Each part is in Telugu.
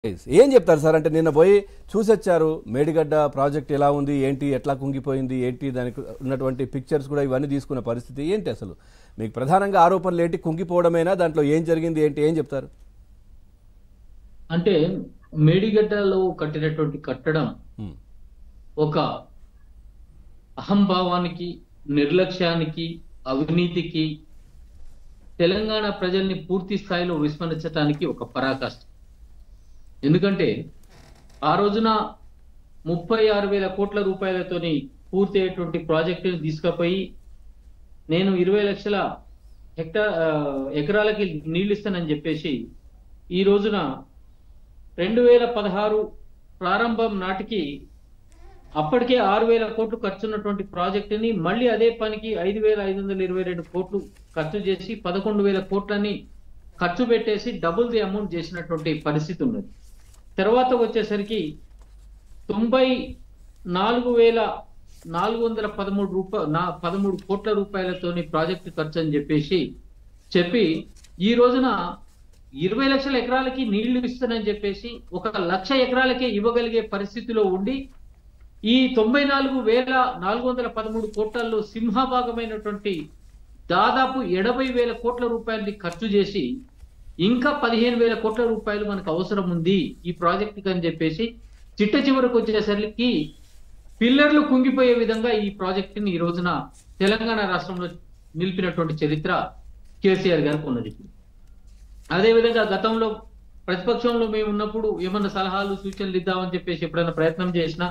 Yes. ఏం చెప్తారు సార్ అంటే నిన్న పోయి చూసొచ్చారు మేడిగడ్డ ప్రాజెక్ట్ ఎలా ఉంది ఏంటి ఎట్లా కుంగిపోయింది ఏంటి దానికి ఉన్నటువంటి పిక్చర్స్ కూడా ఇవన్నీ తీసుకున్న పరిస్థితి ఏంటి అసలు మీకు ప్రధానంగా ఆరోపణలు ఏంటి కుంగిపోవడమేనా దాంట్లో ఏం జరిగింది ఏంటి ఏం చెప్తారు అంటే మేడిగడ్డలో కట్టినటువంటి కట్టడం ఉమ్, ఒక అహంభావానికి నిర్లక్ష్యానికి అవినీతికి తెలంగాణ ప్రజల్ని పూర్తి స్థాయిలో విస్మరించడానికి ఒక పరాకాష్ట ఎందుకంటే ఆ రోజున ముప్పై ఆరు వేల కోట్ల రూపాయలతోని పూర్తి అయ్యేటువంటి ప్రాజెక్టుని తీసుకుపోయి నేను ఇరవై లక్షల హెక్టా ఆ, ఎకరాలకి నీళ్ళు ఇస్తానని చెప్పేసి ఈ రోజున రెండు వేల పదహారు ప్రారంభం నాటికి అప్పటికే ఆరు వేల కోట్లు ఖర్చు ఉన్నటువంటి ప్రాజెక్టుని మళ్ళీ అదే పనికి ఐదు వేల ఐదు వందల ఇరవై రెండు కోట్లు ఖర్చు చేసి పదకొండు వేల కోట్లని ఖర్చు పెట్టేసి డబుల్ ది అమౌంట్ చేసినటువంటి పరిస్థితి ఉన్నది తర్వాత వచ్చేసరికి తొంభై నాలుగు వేల నాలుగు వందల పదమూడు రూపాయ నా పదమూడు కోట్ల రూపాయలతోని ప్రాజెక్టు ఖర్చు అని చెప్పేసి చెప్పి ఈ రోజున ఇరవై లక్షల ఎకరాలకి నీళ్లు ఇస్తానని చెప్పేసి ఒక లక్ష ఎకరాలకే ఇవ్వగలిగే పరిస్థితిలో ఉండి ఈ తొంభై నాలుగు వేల నాలుగు వందల పదమూడు కోట్లలో సింహభాగమైనటువంటి దాదాపు ఎనభై వేల కోట్ల రూపాయలని ఖర్చు చేసి ఇంకా పదిహేను వేల కోట్ల రూపాయలు మనకు అవసరం ఉంది ఈ ప్రాజెక్టుకి అని చెప్పేసి చిట్ట చివరకు వచ్చేసరికి పిల్లర్లు కుంగిపోయే విధంగా ఈ ప్రాజెక్టుని ఈ రోజున తెలంగాణ రాష్ట్రంలో నిలిపినటువంటి చరిత్ర కేసీఆర్ గారికి ఉన్నది అదేవిధంగా గతంలో ప్రతిపక్షంలో మేము ఉన్నప్పుడు ఏమన్నా సలహాలు సూచనలు ఇద్దామని చెప్పేసి ఎప్పుడైనా ప్రయత్నం చేసినా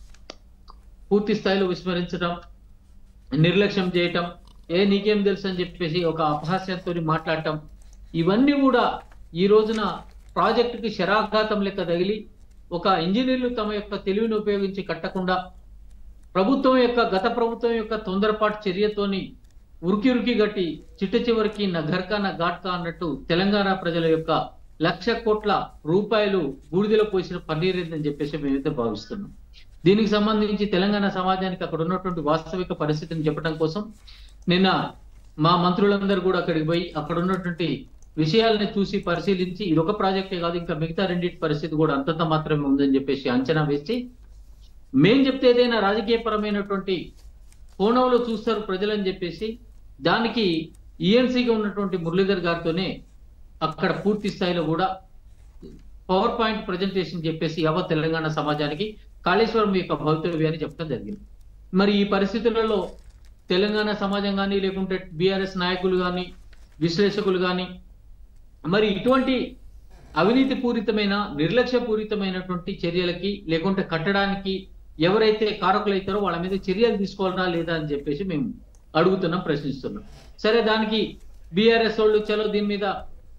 పూర్తి స్థాయిలో విస్మరించడం నిర్లక్ష్యం చేయటం ఏ నీకేం తెలుసు అని చెప్పేసి ఒక అపహాస్యంతో మాట్లాడటం ఇవన్నీ కూడా ఈ రోజున ప్రాజెక్టుకి శరాఘాతం లెక్క తగిలి ఒక ఇంజనీర్లు తమ యొక్క తెలివిని ఉపయోగించి కట్టకుండా ప్రభుత్వం యొక్క గత ప్రభుత్వం యొక్క తొందరపాటు చర్యతోని ఉరికి ఉరికి గట్టి చిట్ట చివరికి నా ఘర్కా నా ఘాట్కా అన్నట్టు తెలంగాణ ప్రజల యొక్క లక్ష కోట్ల రూపాయలు బూడిదలో పోసిన పన్నీరేదని చెప్పేసి మేమైతే భావిస్తున్నాం దీనికి సంబంధించి తెలంగాణ సమాజానికి అక్కడ ఉన్నటువంటి వాస్తవిక పరిస్థితిని చెప్పడం కోసం నిన్న మా మంత్రులందరూ కూడా అక్కడికి పోయి అక్కడ ఉన్నటువంటి విషయాలని చూసి పరిశీలించి ఇది ఒక ప్రాజెక్టే కాదు ఇంకా మిగతా రెండింటి పరిస్థితి కూడా అంతంత మాత్రమే ఉందని చెప్పేసి అంచనా వేసి మేం చెప్తే ఏదైనా రాజకీయపరమైనటువంటి కోణంలో చూస్తారు ప్రజలని చెప్పేసి దానికి ఈఎన్సీగా ఉన్నటువంటి మురళీధర్ గారితోనే అక్కడ పూర్తి స్థాయిలో కూడా పవర్ పాయింట్ ప్రజెంటేషన్ చెప్పేసి యావత్ తెలంగాణ సమాజానికి కాళేశ్వరం యొక్క భవితవ్యాన్ని చెప్పడం జరిగింది మరి ఈ పరిస్థితులలో తెలంగాణ సమాజం కానీ లేకుంటే బీఆర్ఎస్ నాయకులు కానీ విశ్లేషకులు కానీ మరి ఇటువంటి అవినీతి పూరితమైన నిర్లక్ష్య పూరితమైనటువంటి చర్యలకి లేకుంటే కట్టడానికి ఎవరైతే కారకులైతారో వాళ్ళ మీద చర్యలు తీసుకోవాలరా లేదా అని చెప్పేసి మేము అడుగుతున్నాం ప్రశ్నిస్తున్నాం సరే దానికి బీఆర్ఎస్ వాళ్ళు చలో దీని మీద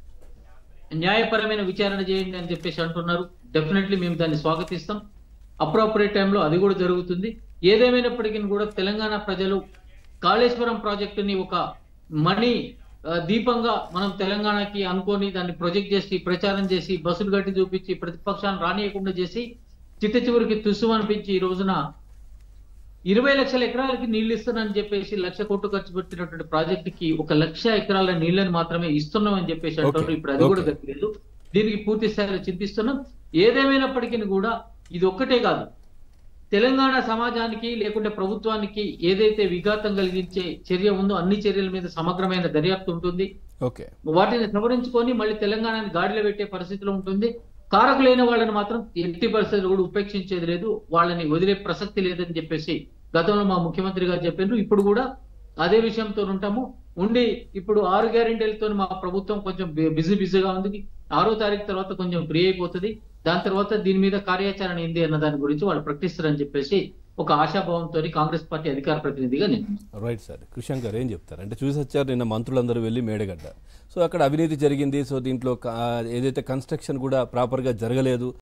న్యాయపరమైన విచారణ చేయండి అని చెప్పేసి అంటున్నారు డెఫినెట్లీ మేము దాన్ని స్వాగతిస్తాం అప్రాపరేట్ టైంలో అది కూడా జరుగుతుంది ఏదేమైనప్పటికీ కూడా తెలంగాణ ప్రజలు కాళేశ్వరం ప్రాజెక్టుని ఒక మణి ఆ, దీపంగా మనం తెలంగాణకి అనుకొని దాన్ని ప్రొజెక్ట్ చేసి ప్రచారం చేసి బస్సులు గట్టి చూపించి ప్రతిపక్షాలను రానియకుండా చేసి చిట్ట చివరికి తుస్సు అనిపించి ఈ రోజున ఇరవై లక్షల ఎకరాలకి నీళ్లు ఇస్తానని చెప్పేసి లక్ష కోట్లు ఖర్చు పెట్టినటువంటి ప్రాజెక్ట్ కి ఒక లక్ష ఎకరాల నీళ్లను మాత్రమే ఇస్తున్నాం అని చెప్పేసి అంటారు Okay. ఇప్పుడు అది కూడా Okay. గట్టిలేదు దీనికి పూర్తి స్థాయిలో చింతిస్తున్నాం ఏదేమైనప్పటికీ కూడా ఇది ఒక్కటే కాదు తెలంగాణ సమాజానికి లేకుంటే ప్రభుత్వానికి ఏదైతే విఘాతం కలిగించే చర్య ఉందో అన్ని చర్యల మీద సమగ్రమైన దర్యాప్తు ఉంటుంది ఓకే వాటిని సవరించుకొని మళ్ళీ తెలంగాణని గాడిలో పెట్టే పరిస్థితిలో ఉంటుంది కారకులైన వాళ్ళని మాత్రం ఎట్టి పరిస్థితులు కూడా ఉపేక్షించేది లేదు వాళ్ళని వదిలే ప్రసక్తి లేదని చెప్పేసి గతంలో మా ముఖ్యమంత్రి గారు చెప్పారు ఇప్పుడు కూడా అదే విషయంతో ఉంటాము ఉండి ఇప్పుడు ఆరు గ్యారెంటీలతో మా ప్రభుత్వం కొంచెం బి- బిజీ బిజీగా ఉంది ఆరో తారీఖు తర్వాత కొంచెం ఫ్రీ అయిపోతుంది దాని తర్వాత దీని మీద కార్యాచరణ ఏంది అన్న దాని గురించి వాళ్ళు ప్రకటిస్తారని చెప్పేసి ఒక ఆశాభావంతో కాంగ్రెస్ పార్టీ అధికార ప్రతినిధిగా నేను రైట్ సార్ కృషాంక్ గారు ఏం చెప్తారు అంటే చూసి వచ్చారు నిన్న మంత్రులందరూ వెళ్ళి మేడగడ్డ సో అక్కడ అవినీతి జరిగింది సో దీంట్లో క- ఏదైతే కన్స్ట్రక్షన్ కూడా ప్రాపర్గా జరగలేదు